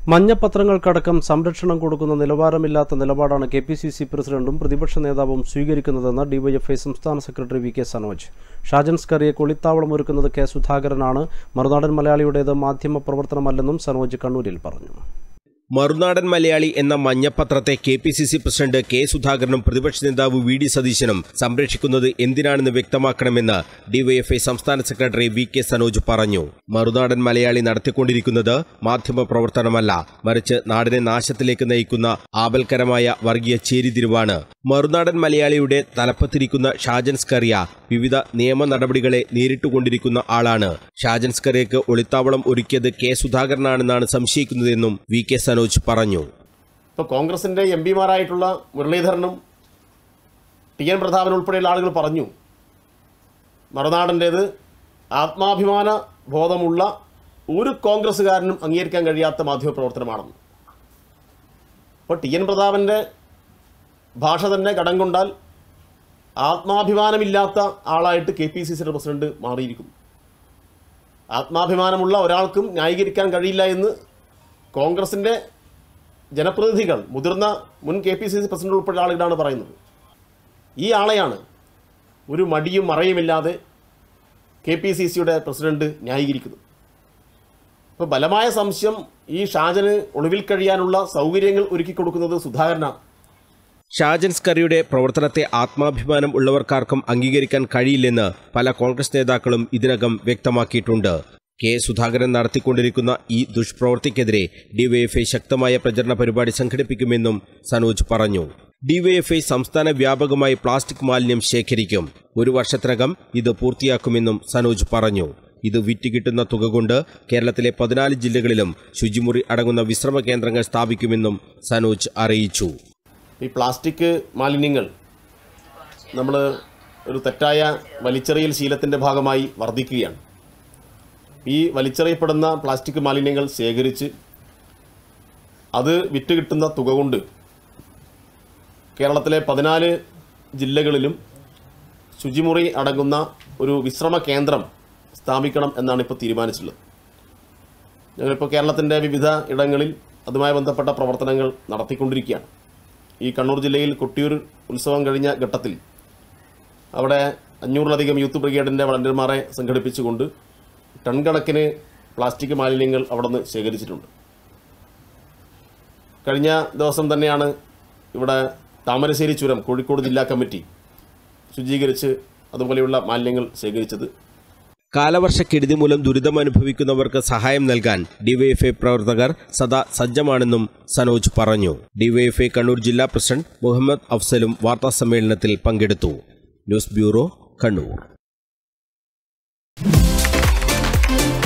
മഞ്ഞപ്പത്രങ്ങൾക്കടക്കം സംരക്ഷണം കൊടുക്കുന്ന നിലവാരമില്ലാത്ത നിലപാടാണ് കെ പി സി സി പ്രസിഡന്റും പ്രതിപക്ഷ നേതാവും സ്വീകരിക്കുന്നതെന്ന് ഡിവൈഎഫ്ഐ സംസ്ഥാന secretary V K Sanoj Shajan സ്കറിയെ കൊളിത്താവളം ഒരുക്കുന്നത് കെ സുധാകരനാണ് മറുനാടൻ മലയാളിയുടേത് മാധ്യമ പ്രവർത്തനമല്ലെന്നും സനോജ് കണ്ണൂരിൽ പറഞ്ഞു മറുനാടൻ മലയാളി എന്ന മഞ്ഞപ്പത്രത്തെ K P C C president K സുധാകരനും പ്രതിപക്ഷ നേതാവ് വി ഡി സതീശനും സംരക്ഷിക്കുന്നത് എന്തിനാണെന്ന് വ്യക്തമാക്കണമെന്ന് ഡിവൈഎഫ്ഐ സംസ്ഥാന സെക്രട്ടറി വി കെ സനോജ് പറഞ്ഞു മറുനാടൻ മലയാളി നടത്തിക്കൊണ്ടിരിക്കുന്നത് മാധ്യമ പ്രവർത്തനമല്ല മറിച്ച് നാടിനെ നാശത്തിലേക്ക് നയിക്കുന്ന ആപൽക്കരമായ വർഗീയ ചേരിതിരിവാണ് മറുനാടൻ മലയാളിയുടെ തലപ്പത്തിരിക്കുന്ന ഷാജൻ സ്കറിയ വിവിധ നിയമ നടപടികളെ നേരിട്ടുകൊണ്ടിരിക്കുന്ന ആളാണ് ഷാജൻ സ്കറിയക്ക് ഒളിത്താവളം ഒരുക്കിയത് കെ സുധാകരനാണെന്നാണ് സംശയിക്കുന്നതെന്നും വി കെ സനോജ് പറഞ്ഞു ഇപ്പോൾ കോൺഗ്രസിൻ്റെ എം പിമാരായിട്ടുള്ള മുരളീധരനും ടി എൻ പ്രതാപൻ ഉൾപ്പെടെയുള്ള ആളുകൾ പറഞ്ഞു മറുനാടൻ്റേത് ആത്മാഭിമാന ബോധമുള്ള ഒരു കോൺഗ്രസ്സുകാരനും അംഗീകരിക്കാൻ കഴിയാത്ത മാധ്യമപ്രവർത്തനമാണെന്ന് അപ്പോൾ ടി എൻ പ്രതാപൻ്റെ ഭാഷ തന്നെ കടം കൊണ്ടാൽ ആത്മാഭിമാനമില്ലാത്ത ആളായിട്ട് കെ പി സി സിയുടെ പ്രസിഡന്റ് മാറിയിരിക്കുന്നു ആത്മാഭിമാനമുള്ള ഒരാൾക്കും ന്യായീകരിക്കാൻ കഴിയില്ല എന്ന് കോൺഗ്രസിൻ്റെ ജനപ്രതിനിധികൾ മുതിർന്ന മുൻ K P C C president ഉൾപ്പെടെ ആളുകളാണ് പറയുന്നത് ഈ ആളെയാണ് ഒരു മടിയും മറയുമില്ലാതെ കെ പി സി സിയുടെ പ്രസിഡന്റ് ന്യായീകരിക്കുന്നത് ഇപ്പോൾ ബലമായ സംശയം ഈ ഷാജന് ഒളിവിൽ കഴിയാനുള്ള സൗകര്യങ്ങൾ ഒരുക്കി കൊടുക്കുന്നത് സുധാകരനാണ് ഷാജൻ സ്കറിയുടെ പ്രവർത്തനത്തെ ആത്മാഭിമാനം ഉള്ളവർക്കാർക്കും അംഗീകരിക്കാൻ കഴിയില്ലെന്ന് പല കോൺഗ്രസ് നേതാക്കളും ഇതിനകം വ്യക്തമാക്കിയിട്ടുണ്ട് കെ സുധാകരൻ നടത്തിക്കൊണ്ടിരിക്കുന്ന ഈ ദുഷ്പ്രവൃത്തിക്കെതിരെ ഡിവൈഎഫ്ഐ ശക്തമായ പ്രചരണ പരിപാടി സംഘടിപ്പിക്കുമെന്നും സനോജ് പറഞ്ഞു ഡിവൈഎഫ്ഐ സംസ്ഥാന വ്യാപകമായി പ്ലാസ്റ്റിക് മാലിന്യം ശേഖരിക്കും ഒരു വർഷത്തിനകം ഇത് പൂർത്തിയാക്കുമെന്നും സനോജ് പറഞ്ഞു ഇത് വിറ്റുകിട്ടുന്ന തുക കൊണ്ട് കേരളത്തിലെ പതിനാല് ജില്ലകളിലും ശുചിമുറി അടങ്ങുന്ന വിശ്രമ കേന്ദ്രങ്ങൾ സ്ഥാപിക്കുമെന്നും സനോജ് അറിയിച്ചു ഈ പ്ലാസ്റ്റിക് മാലിന്യങ്ങൾ നമ്മൾ ഒരു തെറ്റായ വലിച്ചെറിയൽ ശീലത്തിൻ്റെ ഭാഗമായി വർദ്ധിക്കുകയാണ് ഈ വലിച്ചെറിയപ്പെടുന്ന പ്ലാസ്റ്റിക് മാലിന്യങ്ങൾ ശേഖരിച്ച് അത് വിറ്റ് കിട്ടുന്ന തുക കൊണ്ട് കേരളത്തിലെ പതിനാല് ജില്ലകളിലും ശുചിമുറി അടങ്ങുന്ന ഒരു വിശ്രമ കേന്ദ്രം സ്ഥാപിക്കണം എന്നാണ് ഇപ്പോൾ തീരുമാനിച്ചിട്ടുള്ളത് ഞങ്ങളിപ്പോൾ കേരളത്തിൻ്റെ വിവിധ ഇടങ്ങളിൽ അതുമായി ബന്ധപ്പെട്ട പ്രവർത്തനങ്ങൾ നടത്തിക്കൊണ്ടിരിക്കുകയാണ് ഈ കണ്ണൂർ ജില്ലയിൽ കൊട്ടിയൂർ ഉത്സവം കഴിഞ്ഞ ഘട്ടത്തിൽ അവിടെ അഞ്ഞൂറിലധികം യൂത്ത് ബ്രിഗേഡിൻ്റെ വളണ്ടിയർമാരെ സംഘടിപ്പിച്ചുകൊണ്ട് ടൺ കണക്കിന് പ്ലാസ്റ്റിക് മാലിന്യങ്ങൾ അവിടെ നിന്ന് ശേഖരിച്ചിട്ടുണ്ട് കഴിഞ്ഞ ദിവസം തന്നെയാണ് ഇവിടെ താമരശ്ശേരി ചുരം കോഴിക്കോട് ജില്ലാ കമ്മിറ്റി ശുചീകരിച്ച് അതുപോലെയുള്ള മാലിന്യങ്ങൾ ശേഖരിച്ചത് കാലവർഷക്കെടുതി മൂലം ദുരിതമനുഭവിക്കുന്നവർക്ക് സഹായം നൽകാൻ ഡിവൈഎഫ്ഐ പ്രവർത്തകർ സദാ സജ്ജമാണെന്നും സനോജ് പറഞ്ഞു ഡിവൈഎഫ്ഐ കണ്ണൂർ ജില്ലാ പ്രസിഡന്റ് മുഹമ്മദ് അഫ്സലും വാർത്താസമ്മേളനത്തിൽ പങ്കെടുത്തു ന്യൂസ് ബ്യൂറോ കണ്ണൂർ